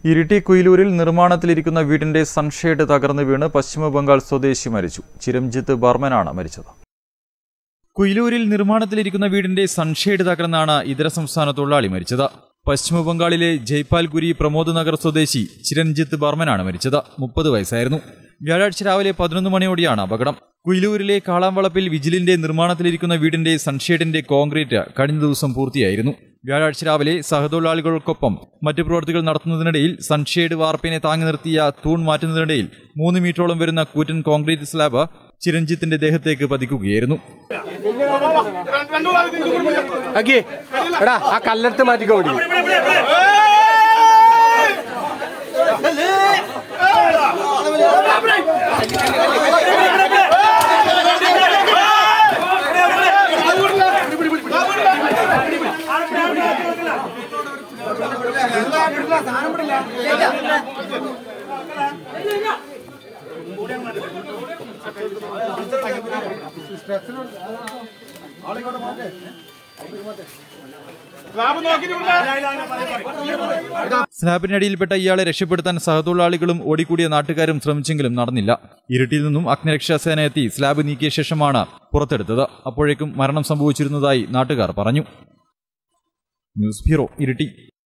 ഇരിട്ടി കുയിലൂരിൽ നിർമ്മാണത്തിലിരിക്കുന്ന വീടിന്റെ സൺഷെയ്ഡ് തകർന്നു വീണ് പശ്ചിമ ബംഗാൾ സ്വദേശി മരിച്ചു ചിരംജിത്ത് ബർമനാണ് മരിച്ചത് കുയിലൂരിൽ നിർമ്മാണത്തിലിരിക്കുന്ന വീടിന്റെ സൺഷെയ്ഡ് തകർന്നാണ് ഇതര സംസ്ഥാന തൊഴിലാളി മരിച്ചത് പശ്ചിമ ബംഗാളിലെ ജയ്പാൽഗുരി പ്രമോദ് നഗർ സ്വദേശി ചിരഞ്ജിത്ത് ബർമനാണ് മരിച്ചത് മുപ്പത് വയസ്സായിരുന്നു വ്യാഴാഴ്ച രാവിലെ പതിനൊന്ന് മണിയോടെയാണ് അപകടം കുയിലൂരിലെ കാളാംവളപ്പിൽ വിജിലിന്റെ നിർമ്മാണത്തിലിരിക്കുന്ന വീടിന്റെ സൺഷെയ്ഡിന്റെ കോൺക്രീറ്റ് കഴിഞ്ഞ ദിവസം പൂർത്തിയായിരുന്നു വ്യാഴാഴ്ച രാവിലെ സഹതൊഴിലാളികൾക്കൊപ്പം മറ്റു പ്രവർത്തികൾ നടത്തുന്നതിനിടയിൽ സൺഷെയ്ഡ് വാർപ്പിനെ താങ്ങി നിർത്തിയ തൂൺ മാറ്റുന്നതിനിടയിൽ മൂന്ന് മീറ്ററോളം വരുന്ന കൂറ്റൻ കോൺക്രീറ്റ് സ്ലാബ് ചിരഞ്ജിത്തിന്റെ ദേഹത്തേക്ക് പതിക്കുകയായിരുന്നു അക്കി എടാ ആ കല്ലെടുത്ത് മാറ്റിക്കോ വേണ്ടി സ്ലാബിനടിയിൽപ്പെട്ട ഇയാളെ രക്ഷപ്പെടുത്താൻ സഹതൊഴിലാളികളും ഓടിക്കൂടിയ നാട്ടുകാരും ശ്രമിച്ചെങ്കിലും നടന്നില്ല ഇരുട്ടിൽ നിന്നും അഗ്നിരക്ഷാസേന എത്തി സ്ലാബ് നീക്കിയ ശേഷമാണ് പുറത്തെടുത്തത് അപ്പോഴേക്കും മരണം സംഭവിച്ചിരുന്നതായി നാട്ടുകാർ പറഞ്ഞു ന്യൂസ് ബ്യൂറോ ഇരിട്ടി